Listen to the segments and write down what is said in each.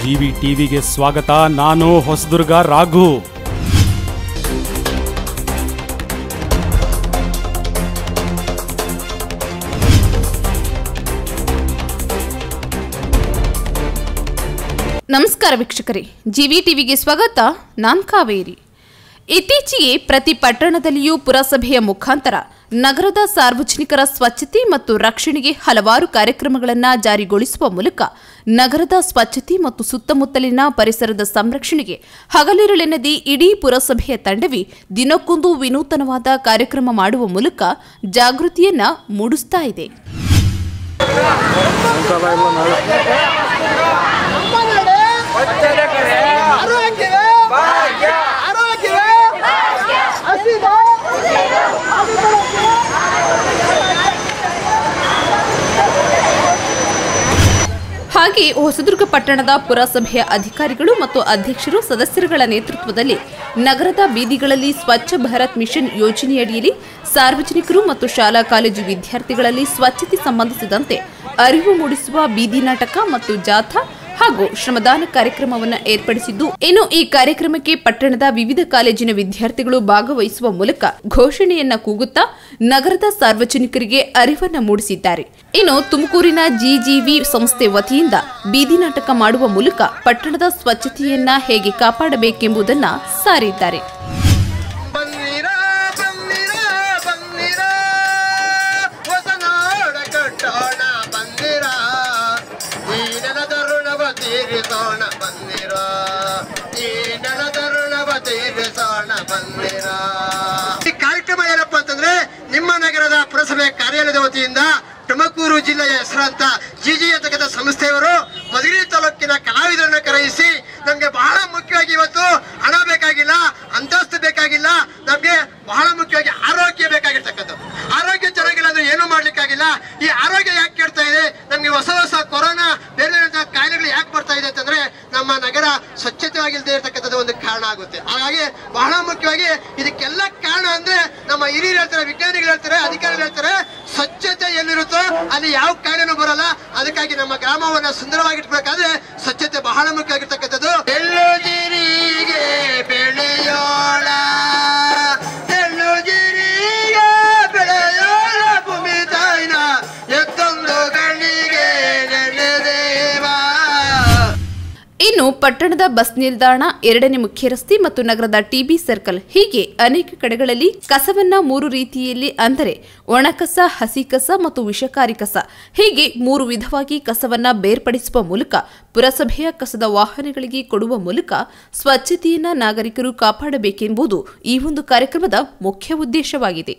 GV ಟಿವಿಗೆ ಸ್ವಾಗತ ನಾನು ಹೊಸದುರ್ಗ ರಾಘು ನಮಸ್ಕಾರ ವೀಕ್ಷಕರೇ ಜಿವಿ ಟಿವಿಗೆ ಸ್ವಾಗತ ನಾನ್ ಕಾವೇರಿ ಇತ್ತೀಚೆಗೆ ಪ್ರತಿ ಪಟ್ಟಣದಲ್ಲಿಯೂ ಪುರಸಭೆಯ ಮುಖಾಂತರ ನಗರದ ಸಾರ್ವಜನಿಕರ ಸ್ವಚ್ಛತೆ ಮತ್ತು ರಕ್ಷಣೆಗೆ ಹಲವಾರು ಕಾರ್ಯಕ್ರಮಗಳನ್ನು ಜಾರಿಗೊಳಿಸುವ ಮೂಲಕ ನಗರದ ಸ್ವಚ್ಛತೆ ಮತ್ತು ಸುತ್ತಮುತ್ತಲಿನ ಪರಿಸರದ ಸಂರಕ್ಷಣೆಗೆ ಹಗಲಿರುಳೆನ್ನದೇ ಇಡೀ ಪುರಸಭೆಯ ತಂಡವೇ ದಿನಕ್ಕೊಂದು ವಿನೂತನವಾದ ಕಾರ್ಯಕ್ರಮ ಮಾಡುವ ಮೂಲಕ ಜಾಗೃತಿಯನ್ನ ಮೂಡಿಸ್ತಾ ಇದೆ ಆರೋಗ್ಯವೇ ಭಾಗ್ಯ ಆರೋಗ್ಯವೇ ಹಸಿದ ಹಾಗೆ ಹೊಸದುರ್ಗ ಪಟ್ಟಣದ ಪುರಸಭೆಯ ಅಧಿಕಾರಿಗಳು ಮತ್ತು ಅಧ್ಯಕ್ಷರು ಸದಸ್ಯರುಗಳ ನೇತೃತ್ವದಲ್ಲಿ ನಗರದ ಬೀದಿಗಳಲ್ಲಿ ಸ್ವಚ್ಛ ಭಾರತ್ ಮಿಷನ್ ಯೋಜನೆಯಡಿಯಲ್ಲಿ ಸಾರ್ವಜನಿಕರು ಮತ್ತು ಶಾಲಾ ಕಾಲೇಜು ವಿದ್ಯಾರ್ಥಿಗಳಲ್ಲಿ ಸ್ವಚ್ಛತೆ ಸಂಬಂಧಿಸಿದಂತೆ ಅರಿವು ಮೂಡಿಸುವ ಬೀದಿ ನಾಟಕ ಮತ್ತು ಜಾಥಾ ಹಾಗೂ ಶ್ರಮದಾನ ಕಾರ್ಯಕ್ರಮವನ್ನು ಏರ್ಪಡಿಸಿದ್ದು ಇನ್ನು ಈ ಕಾರ್ಯಕ್ರಮಕ್ಕೆ ಪಟ್ಟಣದ ವಿವಿಧ ಕಾಲೇಜಿನ ವಿದ್ಯಾರ್ಥಿಗಳು ಭಾಗವಹಿಸುವ ಮೂಲಕ ಘೋಷಣೆಯನ್ನ ಕೂಗುತ್ತಾ ನಗರದ ಸಾರ್ವಜನಿಕರಿಗೆ ಅರಿವನ್ನ ಮೂಡಿಸಿದ್ದಾರೆ ಇನ್ನು ತುಮಕೂರಿನ ಜಿಜಿವಿ ಸಂಸ್ಥೆ ವತಿಯಿಂದ ಬೀದಿ ನಾಟಕ ಮಾಡುವ ಮೂಲಕ ಪಟ್ಟಣದ ಸ್ವಚ್ಛತೆಯನ್ನ ಹೇಗೆ ಕಾಪಾಡಬೇಕೆಂಬುದನ್ನ ಸಾರಿದ್ದಾರೆ ಬನ್ನಿರ ಬನ್ನಿರ ಬನ್ನಿರ ಹೊಸ ನಾಡ ಕಟ್ಟೋಣ ಬಂದಿರ ಈ ನೆಲದ ಋಣವ ತೀರಿಸೋಣ ಬಂದಿರ ಈ ನೆಲದ ಋಣವ ತೀರಿಸೋಣ ಬಂದಿರ ಈ ಕಾರ್ಯಕ್ರಮ ಏನಪ್ಪಾ ಅಂತಂದ್ರೆ ನಿಮ್ಮ ನಗರದ ಪುರಸಭೆ ಕಾರ್ಯಾಲಯದ ವತಿಯಿಂದ ತುಮಕೂರು ಜಿಲ್ಲೆಯ ಹೆಸರಾಂತ ಜಿಜಿ ಅಂತಕ್ಕಂಥ ಸಂಸ್ಥೆಯವರು ಮಧುಗಿರಿ ತಾಲೂಕಿನ ಕಲಾವಿದರನ್ನ ಕರೆಯಿಸಿ ನಮ್ಗೆ ಬಹಳ ಮುಖ್ಯವಾಗಿ ಇವತ್ತು ಹಣ ಬೇಕಾಗಿಲ್ಲ ಅಂತಸ್ತು ಬೇಕಾಗಿಲ್ಲ ನಮ್ಗೆ ಬಹಳ ಮುಖ್ಯವಾಗಿ ಆರೋಗ್ಯ ಬೇಕಾಗಿರ್ತಕ್ಕಂಥದ್ದು ಆರೋಗ್ಯ ಚೆನ್ನಾಗಿಲ್ಲ ಅಂದ್ರೆ ಏನು ಮಾಡ್ಲಿಕ್ಕಾಗಿಲ್ಲ ಈ ಆರೋಗ್ಯ ಯಾಕೆ ಕೆಡ್ತಾ ಇದೆ ನಮ್ಗೆ ಹೊಸ ಹೊಸ ಕೊರೋನಾ ಬೇರೆ ಬೇರೆ ಕಾಯಿಲೆಗಳು ಯಾಕೆ ಬರ್ತಾ ಇದೆ ಅಂತಂದ್ರೆ ನಮ್ಮ ನಗರ ಸ್ವಚ್ಛತೆಯಾಗಿಲ್ಲದೆ ಇರತಕ್ಕಂಥದ್ದು ಒಂದು ಕಾರಣ ಆಗುತ್ತೆ ಹಾಗಾಗಿ ಬಹಳ ಮುಖ್ಯವಾಗಿ ಇದಕ್ಕೆಲ್ಲ ಕಾರಣ ಅಂದ್ರೆ ನಮ್ಮ ಹಿರಿಯರು ಹೇಳ್ತಾರೆ ವಿಜ್ಞಾನಿಗಳು ಹೇಳ್ತಾರೆ ಅಧಿಕಾರಿಗಳು ಹೇಳ್ತಾರೆ ಸ್ವಚ್ಛತೆ ಎಲ್ಲಿರುತ್ತೋ ಅಲ್ಲಿ ಯಾವ ಕಾಯಿಲೆನೂ ಬರಲ್ಲ ಅದಕ್ಕಾಗಿ ನಮ್ಮ ಗ್ರಾಮವನ್ನ ಸುಂದರವಾಗಿಟ್ಬೇಕಾದ್ರೆ ಸ್ವಚ್ಛತೆ ಬಹಳ ಮುಖ್ಯ ಆಗಿರ್ತಕ್ಕಂಥದ್ದು ಎಳ್ಳುಜಿರಿಗೆ ಬೆಳೆಯೋಳ ಎಳ್ಳುಜಿರಿಗೆ ಬೆಳೆಯೋಳ ಭೂಮಿ ತಾಯಿನ ಎತ್ತೊಂದು ಕಣ್ಣಿಗೆ ನೆನೆದೇವಾ ಇನ್ನು ಪಟ್ಟಣದ ಬಸ್ ನಿಲ್ದಾಣ ಎರಡನೇ ಮುಖ್ಯ ರಸ್ತೆ ಮತ್ತು ನಗರದ ಟಿಬಿ ಸರ್ಕಲ್ ಹೀಗೆ ಅನೇಕ ಕಡೆಗಳಲ್ಲಿ ಕಸವನ್ನ ಮೂರು ರೀತಿಯಲ್ಲಿ ಅಂದರೆ ಒಣಕಸ ಹಸಿ ಕಸ ಮತ್ತು ವಿಷಕಾರಿ ಕಸ ಹೀಗೆ ಮೂರು ವಿಧವಾಗಿ ಕಸವನ್ನ ಬೇರ್ಪಡಿಸುವ ಮೂಲಕ ಪುರಸಭೆಯ ಕಸದ ವಾಹನಗಳಿಗೆ ಕೊಡುವ ಮೂಲಕ ಸ್ವಚ್ಛತೆಯನ್ನ ನಾಗರಿಕರು ಕಾಪಾಡಬೇಕೆಂಬುದು ಈ ಒಂದು ಕಾರ್ಯಕ್ರಮದ ಮುಖ್ಯ ಉದ್ದೇಶವಾಗಿದೆ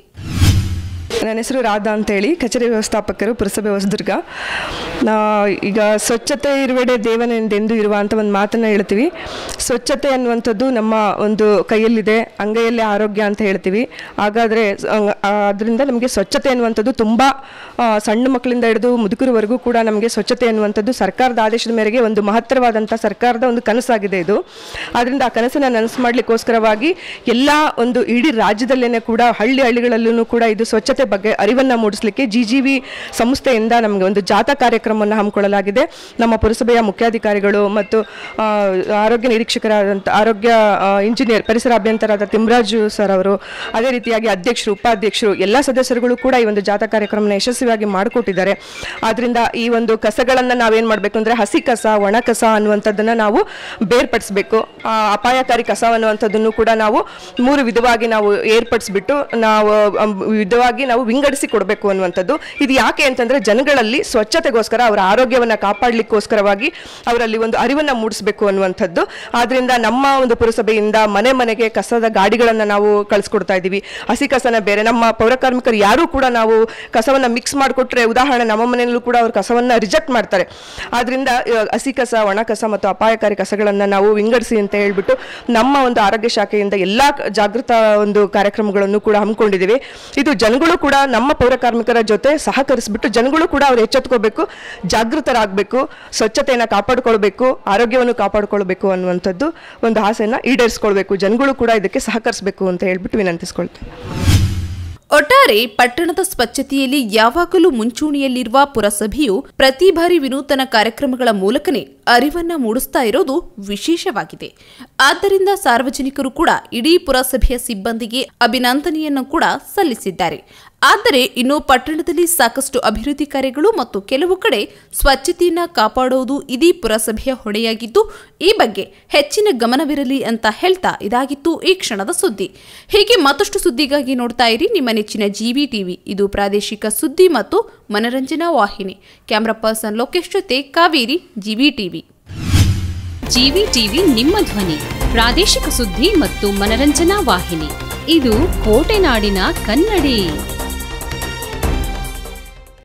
ನನ್ನ ಹೆಸರು ರಾಧಾ ಅಂತೇಳಿ ಕಚೇರಿ ವ್ಯವಸ್ಥಾಪಕರು ಪುರಸಭೆ ಹೊಸದುರ್ಗ ನಾ ಈಗ ಸ್ವಚ್ಛತೆ ಇರುವೆಡೆ ದೇವನೆಂದೆಂದು ಇರುವ ಅಂತ ಒಂದು ಮಾತನ್ನು ಹೇಳ್ತೀವಿ ಸ್ವಚ್ಛತೆ ಅನ್ನುವಂಥದ್ದು ನಮ್ಮ ಒಂದು ಕೈಯಲ್ಲಿದೆ ಅಂಗೈಯಲ್ಲೇ ಆರೋಗ್ಯ ಅಂತ ಹೇಳ್ತೀವಿ ಹಾಗಾದರೆ ಅದರಿಂದ ನಮಗೆ ಸ್ವಚ್ಛತೆ ಅನ್ನುವಂಥದ್ದು ತುಂಬ ಸಣ್ಣ ಮಕ್ಕಳಿಂದ ಹಿಡಿದು ಮುದುಕರವರೆಗೂ ಕೂಡ ನಮಗೆ ಸ್ವಚ್ಛತೆ ಅನ್ನುವಂಥದ್ದು ಸರ್ಕಾರದ ಆದೇಶದ ಮೇರೆಗೆ ಒಂದು ಮಹತ್ತರವಾದಂಥ ಸರ್ಕಾರದ ಒಂದು ಕನಸಾಗಿದೆ ಇದು ಆದ್ದರಿಂದ ಆ ಕನಸನ್ನು ನನಸು ಮಾಡಲಿಕ್ಕೋಸ್ಕರವಾಗಿ ಎಲ್ಲ ಒಂದು ಇಡೀ ರಾಜ್ಯದಲ್ಲೇನೆ ಕೂಡ ಹಳ್ಳಿ ಹಳ್ಳಿಗಳಲ್ಲೂ ಕೂಡ ಇದು ಸ್ವಚ್ಛತೆ ಬಗ್ಗೆ ಅರಿವನ್ನು ಮೂಡಿಸಲಿಕ್ಕೆ ಜಿ ಜಿ ವಿ ಸಂಸ್ಥೆಯಿಂದ ನಮಗೆ ಒಂದು ಜಾಥಾ ಕಾರ್ಯಕ್ರಮವನ್ನು ಹಮ್ಮಿಕೊಳ್ಳಲಾಗಿದೆ ನಮ್ಮ ಪುರಸಭೆಯ ಮುಖ್ಯಾಧಿಕಾರಿಗಳು ಮತ್ತು ಆ, ಆರೋಗ್ಯ ನಿರೀಕ್ಷಕರಾದಂಥ ಆರೋಗ್ಯ ಆ, ಇಂಜಿನಿಯರ್ ಪರಿಸರ ಅಭಿಯಂತರಾದ ತಿಮ್ರಾಜು ಸರ್ ಅವರು ಅದೇ ರೀತಿಯಾಗಿ ಅಧ್ಯಕ್ಷರು ಉಪಾಧ್ಯಕ್ಷರು ಎಲ್ಲ ಸದಸ್ಯರುಗಳು ಕೂಡ ಈ ಒಂದು ಜಾಥಾ ಕಾರ್ಯಕ್ರಮನ ಯಶಸ್ವಿಯಾಗಿ ಮಾಡಿಕೊಟ್ಟಿದ್ದಾರೆ ಆದ್ದರಿಂದ ಈ ಒಂದು ಕಸಗಳನ್ನು ನಾವೇನು ಮಾಡಬೇಕು ಅಂದರೆ ಹಸಿ ಕಸ ಒಣ ಕಸ ಅನ್ನುವಂಥದ್ದನ್ನು ನಾವು ಬೇರ್ಪಡಿಸಬೇಕು ಆ, ಅಪಾಯಕಾರಿ ಕಸ ಅನ್ನುವಂಥದ್ದನ್ನು ಕೂಡ ನಾವು ಮೂರು ವಿಧವಾಗಿ ನಾವು ಏರ್ಪಡಿಸ್ಬಿಟ್ಟು ನಾವು ಅಮ್, ವಿಧವಾಗಿ ನಾವು ವಿಂಗಡಿಸಿ ಕೊಡಬೇಕು ಅನ್ನುವಂಥದ್ದು ಇದು ಯಾಕೆ ಅಂತಂದ್ರೆ ಜನಗಳಲ್ಲಿ ಸ್ವಚ್ಛತೆಗೋಸ್ಕರ ಅವರ ಆರೋಗ್ಯವನ್ನು ಕಾಪಾಡಲಿಕ್ಕೋಸ್ಕರವಾಗಿ ಅವರಲ್ಲಿ ಒಂದು ಅರಿವನ್ನು ಮೂಡಿಸಬೇಕು ಅನ್ನುವಂಥದ್ದು ಆದ್ರಿಂದ ನಮ್ಮ ಒಂದು ಪುರಸಭೆಯಿಂದ ಮನೆ ಮನೆಗೆ ಕಸದ ಗಾಡಿಗಳನ್ನು ನಾವು ಕಳಿಸ್ಕೊಡ್ತಾ ಇದ್ದೀವಿ ಹಸಿ ಕಸನ ಬೇರೆ ನಮ್ಮ ಪೌರಕಾರ್ಮಿಕರು ಯಾರೂ ಕೂಡ ನಾವು ಕಸವನ್ನು ಮಿಕ್ಸ್ ಮಾಡಿಕೊಟ್ರೆ ಉದಾಹರಣೆ ನಮ್ಮ ಮನೆಯಲ್ಲೂ ಕೂಡ ಅವರು ಕಸವನ್ನು ರಿಜೆಕ್ಟ್ ಮಾಡ್ತಾರೆ ಆದ್ರಿಂದ ಆ, ಹಸಿ ಕಸ ಒಣ ಕಸ ಮತ್ತು ಅಪಾಯಕಾರಿ ಕಸಗಳನ್ನು ನಾವು ವಿಂಗಡಿಸಿ ಅಂತ ಹೇಳ್ಬಿಟ್ಟು ನಮ್ಮ ಒಂದು ಆರೋಗ್ಯ ಶಾಖೆಯಿಂದ ಎಲ್ಲ ಜಾಗೃತ ಒಂದು ಕಾರ್ಯಕ್ರಮಗಳನ್ನು ಕೂಡ ಹಮ್ಮಿಕೊಂಡಿದ್ದೀವಿ ಇದು ಜನಗಳು ಕೂಡ ನಮ್ಮ ಪೌರ ಕಾರ್ಮಿಕರ ಜೊತೆ ಸಹಕರಿಸ್ಬಿಟ್ಟು ಜನಗಳು ಕೂಡ ಅವ್ರು ಎಚ್ಚೆತ್ಕೋಬೇಕು ಜಾಗೃತರಾಗಬೇಕು ಸ್ವಚ್ಛತೆಯನ್ನು ಕಾಪಾಡಿಕೊಳ್ಬೇಕು ಆರೋಗ್ಯವನ್ನು ಕಾಪಾಡಿಕೊಳ್ಬೇಕು ಅನ್ನುವಂಥದ್ದು ಒಂದು ಆಸೆಯನ್ನು ಈಡೇರಿಸ್ಕೊಳ್ಬೇಕು ಜನಗಳು ಕೂಡ ಇದಕ್ಕೆ ಸಹಕರಿಸಬೇಕು ಅಂತ ಹೇಳ್ಬಿಟ್ಟು ವಿನಂತಿಸ್ಕೊಳ್ತೀನಿ ಒಟ್ಟಾರೆ ಪಟ್ಟಣದ ಸ್ವಚ್ಛತೆಯಲ್ಲಿ ಯಾವಾಗಲೂ ಮುಂಚೂಣಿಯಲ್ಲಿರುವ ಪುರಸಭೆಯು ಪ್ರತಿ ಬಾರಿ ವಿನೂತನ ಕಾರ್ಯಕ್ರಮಗಳ ಮೂಲಕನೇ ಅರಿವನ್ನ ಮೂಡಿಸ್ತಾ ಇರೋದು ವಿಶೇಷವಾಗಿದೆ ಆದ್ದರಿಂದ ಸಾರ್ವಜನಿಕರು ಕೂಡ ಇಡೀ ಪುರಸಭೆಯ ಸಿಬ್ಬಂದಿಗೆ ಅಭಿನಂದನೆಯನ್ನು ಕೂಡ ಸಲ್ಲಿಸಿದ್ದಾರೆ ಆದರೆ ಇನ್ನು ಪಟ್ಟಣದಲ್ಲಿ ಸಾಕಷ್ಟು ಅಭಿವೃದ್ಧಿ ಕಾರ್ಯಗಳು ಮತ್ತು ಕೆಲವು ಕಡೆ ಸ್ವಚ್ಛತೆಯನ್ನ ಕಾಪಾಡುವುದು ಇದೀ ಪುರಸಭೆಯ ಹೊಣೆಯಾಗಿದ್ದು ಈ ಬಗ್ಗೆ ಹೆಚ್ಚಿನ ಗಮನವಿರಲಿ ಅಂತ ಹೇಳ್ತಾ ಇದಾಗಿತ್ತು ಈ ಕ್ಷಣದ ಸುದ್ದಿ ಹೀಗೆ ಮತ್ತಷ್ಟು ಸುದ್ದಿಗಾಗಿ ನೋಡ್ತಾ ಇರಿ ನಿಮ್ಮ ನೆಚ್ಚಿನ ಜಿವಿ ಟಿವಿ ಇದು ಪ್ರಾದೇಶಿಕ ಸುದ್ದಿ ಮತ್ತು ಮನರಂಜನಾ ವಾಹಿನಿ ಕ್ಯಾಮ್ರಾ ಪರ್ಸನ್ ಲೋಕೇಶ್ ಜೊತೆ Kaveri G V TV G V TV ಪ್ರಾದೇಶಿಕ ಸುದ್ದಿ ಮತ್ತು ಮನರಂಜನಾ ವಾಹಿನಿ ಇದು ಕೋಟೆನಾಡಿನ ಕನ್ನಡಿ